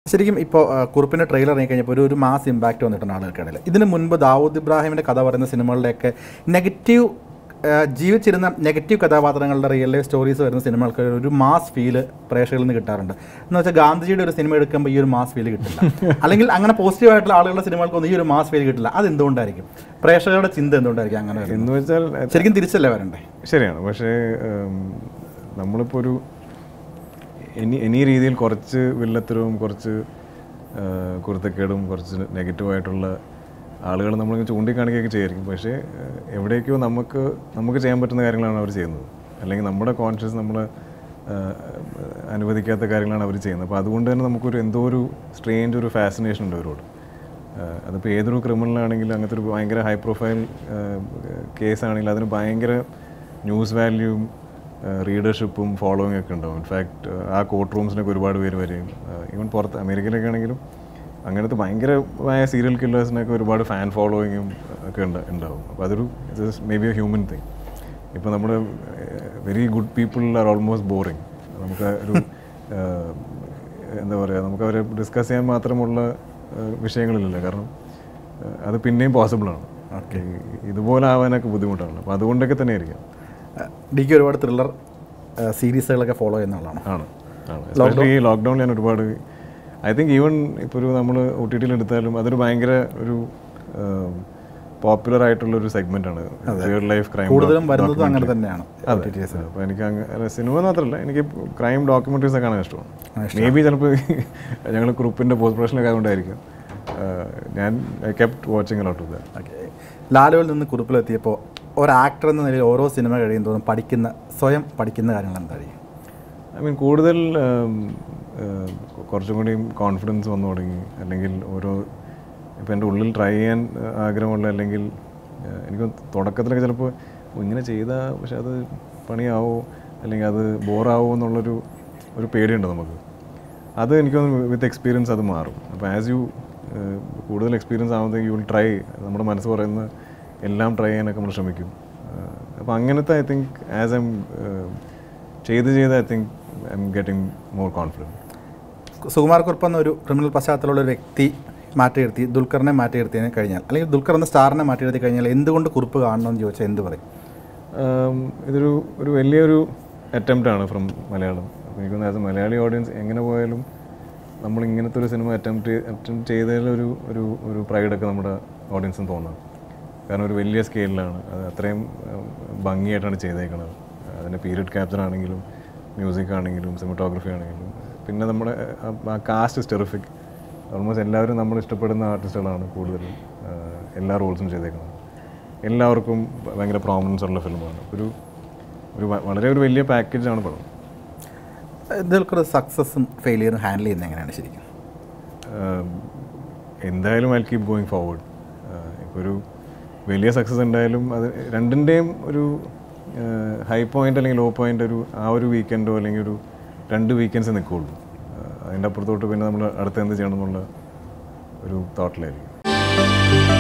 ശരിക്കും ഇപ്പോൾ കുറിപ്പിൻ്റെ ട്രെയിലർ ഇറങ്ങി കഴിഞ്ഞപ്പോൾ ഒരു ഒരു മാസ് ഇമ്പാക്റ്റ് വന്നിട്ടുണ്ട് ആളുകൾക്കിടയിൽ ഇതിന് മുൻപ് ദാവൂദ് ഇബ്രാഹിമിൻ്റെ കഥ പറയുന്ന സിനിമകളുടെയൊക്കെ നെഗറ്റീവ് ജീവിച്ചിരുന്ന നെഗറ്റീവ് കഥാപാത്രങ്ങളുടെ റിയൽ ലൈഫ് സ്റ്റോറീസ് വരുന്ന സിനിമകൾക്ക് ഒരു മാസ് ഫീല് പ്രേക്ഷകരിൽ നിന്ന് കിട്ടാറുണ്ട് എന്ന് വെച്ചാൽ ഗാന്ധിജിയുടെ ഒരു സിനിമ എടുക്കുമ്പോൾ ഈ ഒരു മാസ് ഫീല് കിട്ടില്ല അല്ലെങ്കിൽ അങ്ങനെ പോസിറ്റീവ് ആയിട്ടുള്ള ആളുകളുടെ സിനിമകൾക്കൊന്നും ഈ ഒരു മാസ് ഫീൽ കിട്ടില്ല അത് എന്തുകൊണ്ടായിരിക്കും പ്രേക്ഷകരുടെ ചിന്ത എന്തുകൊണ്ടായിരിക്കും അങ്ങനെ വരുന്നത്? എന്ന് വെച്ചാൽ ശരിക്കും തിരിച്ചല്ലേ വരണ്ടേ ശരിയാണ് പക്ഷേ ഉം, നമ്മളിപ്പോൾ ഒരു എനി എനി രീതിയിൽ കുറച്ച് വില്ലത്തരവും കുറച്ച് ആ, കുരുത്തക്കേടും കുറച്ച് നെഗറ്റീവായിട്ടുള്ള ആളുകൾ നമ്മൾ ചൂണ്ടിക്കാണിക്കുകയൊക്കെ ചെയ്യായിരിക്കും പക്ഷേ ആ, എവിടേക്കോ നമുക്ക് നമുക്ക് ചെയ്യാൻ പറ്റുന്ന കാര്യങ്ങളാണ് അവർ ചെയ്യുന്നത് അല്ലെങ്കിൽ നമ്മുടെ കോൺഷ്യസ് നമ്മൾ അനുവദിക്കാത്ത കാര്യങ്ങളാണ് അവർ ചെയ്യുന്നത് അപ്പോൾ അതുകൊണ്ട് തന്നെ നമുക്കൊരു എന്തോ ഒരു സ്ട്രേഞ്ച് ഒരു ഫാസിനേഷൻ ഉണ്ട് അവരോട് ആഹ് അതിപ്പോൾ ഏതൊരു ക്രിമിനലാണെങ്കിലും അങ്ങനത്തെ ഒരു ഭയങ്കര ഹൈ പ്രൊഫൈൽ കേസ് ആണെങ്കിലും അതിന് ഭയങ്കര ന്യൂസ് വാല്യൂവും റീഡർഷിപ്പും ഫോളോയിങ് ഒക്കെ ഉണ്ടാവും ഇൻഫാക്ട് ആ കോർട്ട് റൂംസിനൊക്കെ ഒരുപാട് പേര് വരെയും ഈവൻ പുറത്ത് അമേരിക്കയിലൊക്കെ ആണെങ്കിലും അങ്ങനത്തെ ഭയങ്കരമായ സീരിയൽ കില്ലേഴ്സിനൊക്കെ ഒരുപാട് ഫാൻ ഫോളോയിങ്ങും ഒക്കെ ഉണ്ട് ഉണ്ടാവും അപ്പോൾ അതൊരു maybe a human thing ഇപ്പോൾ നമ്മുടെ very good people are almost boring നമുക്ക് ഒരു ആഹ്, എന്താ പറയുക നമുക്ക് അവരെ ഡിസ്കസ് ചെയ്യാൻ മാത്രമുള്ള ആഹ്, വിഷയങ്ങളില്ല കാരണം ആഹ്, അത് പിന്നെയും പോസിബിളാണ് ഇതുപോലെ ആവാനൊക്കെ ബുദ്ധിമുട്ടാണ് അപ്പോൾ അതുകൊണ്ടൊക്കെ തന്നെ ആയിരിക്കാം ഡി കെ ഒരുപാട് ത്രില്ലർ സീരീസുകളൊക്കെ ഫോളോ ചെയ്യുന്ന ആളാണ് ആണ് ആണ് എസ്പെഷ്യലി ഈ ലോക്ക്ഡൗണിൽ ഞാൻ ഒരുപാട് ഐ തിങ്ക് ഈവൻ ഇപ്പോൾ ഒരു നമ്മൾ ഒ ടി ടിയിൽ എടുത്താലും അതൊരു ഭയങ്കര ഒരു പോപ്പുലർ ആയിട്ടുള്ള ഒരു സെഗ്മെന്റ് ആണ് റിയൽ ലൈഫ് ക്രൈം കൂടുതലും വരുന്നതും അങ്ങനെ തന്നെയാണ് അതെ അപ്പോൾ എനിക്ക് അങ്ങ് സിനിമ മാത്രമല്ല എനിക്ക് ക്രൈം ഡോക്യുമെന്ററീസ് ഒക്കെ കാണാൻ ഇഷ്ടമാണ് മേ ബി ചിലപ്പോൾ ഞങ്ങൾ ഗ്രൂപ്പിൻ്റെ പോസ്റ്റ് പ്രൊഡക്ഷനൊക്കെ ആയതുകൊണ്ടായിരിക്കും ആഹ് ഞാൻ I kept watching lot of that okay ലാലുവിൽ നിന്ന് കുറിപ്പിലെത്തിയപ്പോൾ ഒരു ആക്ടർ എന്ന നിലയിൽ ഓരോ സിനിമ കഴിയും തോറും പഠിക്കുന്ന സ്വയം പഠിക്കുന്ന കാര്യങ്ങൾ എന്തായിരിക്കും ഐ മീൻ കൂടുതൽ ഉം, ഉം, കുറച്ചും കൂടി കോൺഫിഡൻസ് വന്നു തുടങ്ങി അല്ലെങ്കിൽ ഓരോ ഇപ്പം എൻ്റെ ഉള്ളിൽ ട്രൈ ചെയ്യാൻ ഏഹ്, ആഗ്രഹമുള്ള അല്ലെങ്കിൽ ഏഹ്, എനിക്ക് തുടക്കത്തിലൊക്കെ ചിലപ്പോൾ ഇങ്ങനെ ചെയ്താൽ പക്ഷെ അത് പണിയാവോ അല്ലെങ്കിൽ അത് ബോറാവോ എന്നുള്ളൊരു ഒരു പേടിയുണ്ട് നമുക്ക് അത് എനിക്ക് തോന്നുന്നു വിത്ത് എക്സ്പീരിയൻസ് അത് മാറും അപ്പോൾ ആസ് യു കൂടുതൽ എക്സ്പീരിയൻസ് ആവുമ്പോഴത്തേക്ക് യു വിൽ ട്രൈ നമ്മുടെ മനസ്സ് പറയുന്ന എല്ലാം ട്രൈ ചെയ്യാനൊക്കെ നമ്മൾ ശ്രമിക്കും അപ്പോൾ അങ്ങനത്തെ ഐ തിങ്ക് ആസ് എം ചെയ്ത് ചെയ്ത് I think I'm getting more confident Sukumar Kurup എന്ന ഒരു ക്രിമിനൽ പശ്ചാത്തലമുള്ള ഒരു വ്യക്തി മാറ്റിയിരുത്തി ദുൽഖറിനെ മാറ്റിയിരുത്തിയതിന് കഴിഞ്ഞാൽ അല്ലെങ്കിൽ ദുൽഖർ എന്ന സ്റ്റാറിനെ മാറ്റിയിരുത്തി കഴിഞ്ഞാൽ എന്തുകൊണ്ട് കുറിപ്പ് കാണണമെന്ന് ചോദിച്ചാൽ എന്ത് പറയും ഉം, ഇതൊരു ഒരു വലിയൊരു അറ്റംപ്റ്റ് ആണ് ഫ്രം മലയാളം അപ്പോൾ എനിക്ക് തോന്നുന്നു ആസ് എ മലയാളി ഓഡിയൻസ് എങ്ങനെ പോയാലും നമ്മൾ ഇങ്ങനത്തെ ഒരു സിനിമ അറ്റംപ്റ്റ് അറ്റംപ്റ്റ് ചെയ്തതിലൊരു ഒരു ഒരു പ്രൈഡൊക്കെ നമ്മുടെ ഓഡിയൻസിന് തോന്നാം കാരണം ഒരു വലിയ സ്കെയിലാണ് അത് അത്രയും ഉം, ഭംഗിയായിട്ടാണ് ചെയ്തേക്കുന്നത് അതിൻ്റെ പീരിയഡ് ക്യാപ്ചർ ആണെങ്കിലും മ്യൂസിക് ആണെങ്കിലും സിനിമറ്റോഗ്രഫി ആണെങ്കിലും പിന്നെ നമ്മുടെ ആ- ആ കാസ്റ്റ് ടെറിഫിക് ഓൾമോസ്റ്റ് എല്ലാവരും നമ്മൾ ഇഷ്ടപ്പെടുന്ന ആർട്ടിസ്റ്റുകളാണ് കൂടുതലും ആ, എല്ലാ റോൾസും ചെയ്തേക്കുന്നത് എല്ലാവർക്കും ഭയങ്കര പ്രോമിനൻസ് ഉള്ള ഫിലിമാണ് ഒരു ഒരു വ- വളരെ ഒരു വലിയ പാക്കേജാണ് പടം ദുൽഖർ സക്സസും ഫെയിലിയറും ഹാൻഡിൽ ചെയ്യുന്നത് എങ്ങനെയാണ് ശരിക്കും ആം, എന്തായാലും ഐ കീപ് ഗോയിങ് ഫോർവേഡ് ഇപ്പോൾ ഒരു വലിയ സക്സസ് ഉണ്ടായാലും അത് രണ്ടിൻ്റെയും ഒരു ഹൈ പോയിന്റ് അല്ലെങ്കിൽ ലോ പോയിന്റ് ഒരു ആ ഒരു വീക്കെൻഡോ അല്ലെങ്കിൽ ഒരു രണ്ട് വീക്കെൻഡ്സ് നിൽക്കുകയുള്ളൂ അതിൻ്റെ അപ്പുറത്തോട്ട് പിന്നെ നമ്മൾ അടുത്ത് എന്ത് ചെയ്യണം എന്നുള്ള ഒരു തോട്ടിലായിരിക്കും